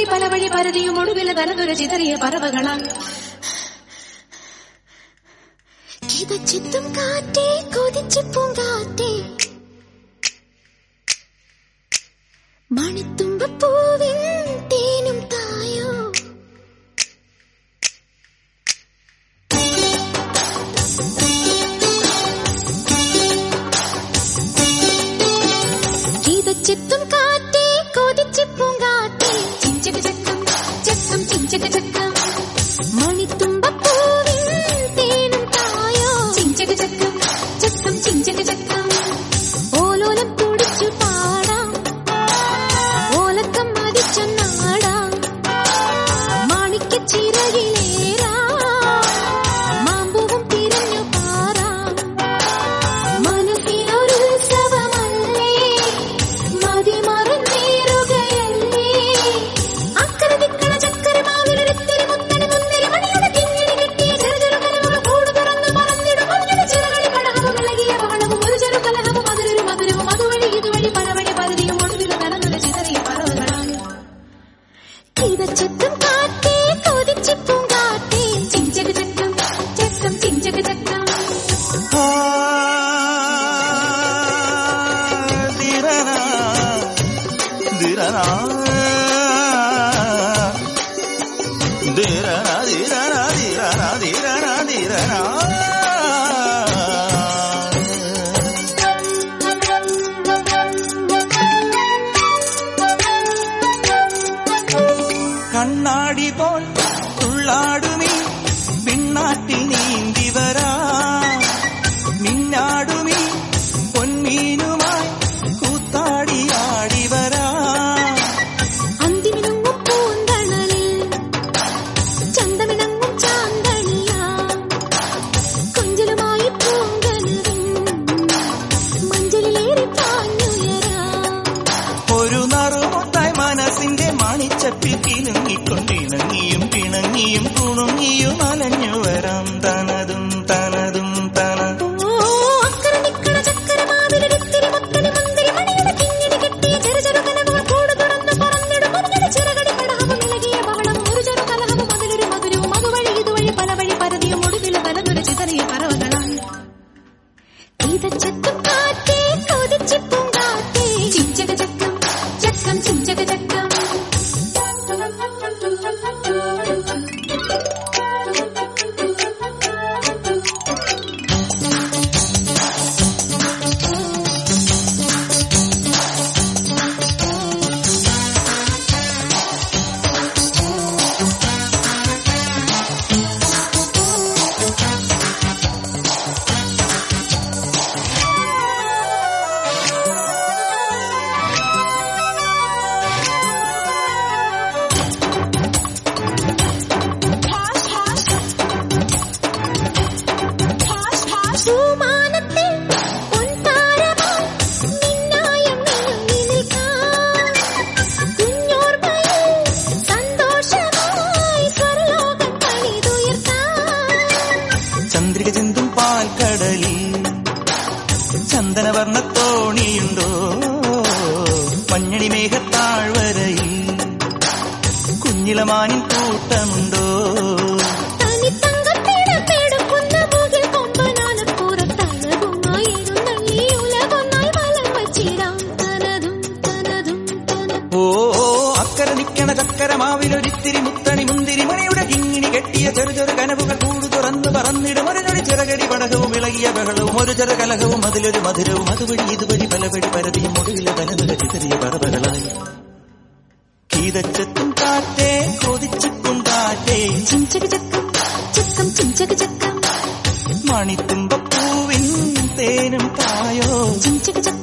ഇതുവഴി പല വഴി പരതിയും ഒടുവിലെ തലതുര ചിതറിയ പറവകളാ കിതച്ചെത്തും കാറ്റേ കൊതിച്ചു പൂങ്കാറ്റേ മണിത്തുമ്പപ്പൂവിൻ തേനും തായോ കിതച്ചെത്തും കാറ്റേ കൊതിച്ചു പൂങ്കാറ്റേ ചിഞ്ചക ചക്കം ചക്കം ചിഞ്ചക ചക്കം മണിത്തുമ്പപ്പൂവിൻ തേനും തായോ ചിഞ്ചക ചക്കം ചക്കം ചിഞ്ചക ചക്കം ഓലോലം തുടിച്ചു പാടാം ഓലക്കം മതിച്ചൊന്നാടാം മാണിക്ക ചിറകിലേറാ മാമ്പൂവും തിരഞ്ഞു പാറാം മനസ്സിനൊരു ഉത്സവമല്ലേ മതി മറന്നേറുകയല്ലേ അക്കരെ ദിക്കണ ചക്കര മാവിലൊരിത്തിരി മുത്തണി മുന്തിരി മണിയുടെ കിങ്ങിണി കെട്ടിയ ചെറു ചെറു കനവുകൾ കൂട് തുറന്ന് മറന്നിടും മഞ്ഞുടെ ചിറകളി പടഹവും ഇളകിയ ബഹളവും ഒരു ചെറു കലഹവും അതിലൊരു മധുരവും അതുവഴി ഇതുവഴി പലവഴി പരതിയും ഒടുവിലെ തലമുല ചിതറിയ പറവുകളാണ് കിതച്ചെത്തും കാറ്റേ കൊതിച്ചു പൂങ്കാറ്റേ ചിഞ്ചക ചക്കം ചക്കം ചിഞ്ചക ചക്കം ആ, ദിരനാ, ദിരനാ, ദിരനാ, ദിരനാ, ദിരനാ, ദിരനാ, ദിരനാ. കണ്ണാടി പോൽ തുള്ളാടുമീ പിന്നാട്ടിൽ നീന്തി വരാ മിന്നാടുമീ പൊന്മീനുമായി കൂത്താടിയാടി വരാ അന്തിമിണങ്ങും പൂന്തണലിൽ ചന്തമിണങ്ങും ചാന്തണിയ കൊഞ്ചലുമായി പൂങ്കനവിൻ മഞ്ചലിലേറി പാഞ്ഞുയരാ ഒരു നറുമുട്ടായി മനസ്സിന്റെ മണിച്ചപ്പിൽ കിണുങ്ങിക്കൊണ്ടിണങ്ങിയും പിണങ്ങിയും കുണുങ്ങിയും അലഞ്ഞു വരാം തനതും തനതും തന ഓ അക്കര നിക്കണ ചക്കര മാവിലൊരിത്തിരി മുത്തണി മുന്തിരി മണിയുടെ കിങ്ങിണി കെട്ടിയ ചെറു ചെറു കനവുകൾ കൂട് തുറന്ന് പറന്നിടും മഞ്ഞുടെ ചിറകടി പടഹവും ഇളകിയ ബഹളവും ഒരു ചെറു കലഹവും അതിലൊരു മധുരവും അതുവഴി ഇതുവഴി പല വഴി പരതിയും ഒടുവിലെ തലതുര ചിതറിയ പറവകളാണ് കിതച്ചെത്തും കാറ്റേ കൊതിച്ചു പൂങ്കാറ്റേ ചിഞ്ചക ചക്കം ചക്കം ചിഞ്ചക ചക്കം പൂമാനത്തിൽ പൊൻതാരമായി നിന്നായം മിനുങ്ങി നിൽക്കാം. കുഞ്ഞോർമ്മയിൽ സന്തോഷമായി സ്വർലോകം പണിതുയർത്താം. ചന്ദ്രിക ചിന്തും പാൽക്കടലിൽ ചന്ദനവർണ്ണത്തോണിയുണ്ടോ മഞ്ഞണി മേഘത്താഴ്വരയിൽ കുഞ്ഞിളമാനിൻ കൂട്ടമുണ്ടോ തനിത്തങ്കത്തിടപെടുക്കുന്ന മുകിൽ കൊമ്പനാനപ്പുറത്തഴകുമായി എഴുന്നള്ളി ഉലകൊന്നായി വലം വച്ചിടാം. തനതും തനതും തനതും ഓ അക്കര നിക്കണ ചക്കര മാവിലൊരിത്തിരി മുത്തണി മുന്തിരി മണിയുടെ കിങ്ങിണി കെട്ടിയ ചെറു ചെറു കനവുകൾ കൂട് തുറന്ന് പറന്നിടും ഒരു ഞൊടി ചിറകടി പടകവും ഇളകിയ ബഹളവും ഒരു ചെറു കലഹവും അതിലൊരു മധുരവും അതുവഴി ഇതുവഴി പലവഴി പരതിയും ഒടുവിലെ തലമുല ചിതറിയ പറവകളായി കീതച്ചെത്തും കാറ്റേ കൊതിച്ചിട്ടും കാറ്റേ ചിഞ്ചക ചക്കം ചക്കം ചിഞ്ചക ചക്കം മണിത്തുമ്പപ്പൂവിൻ തേനും തായോ ചിഞ്ചക ചക്കം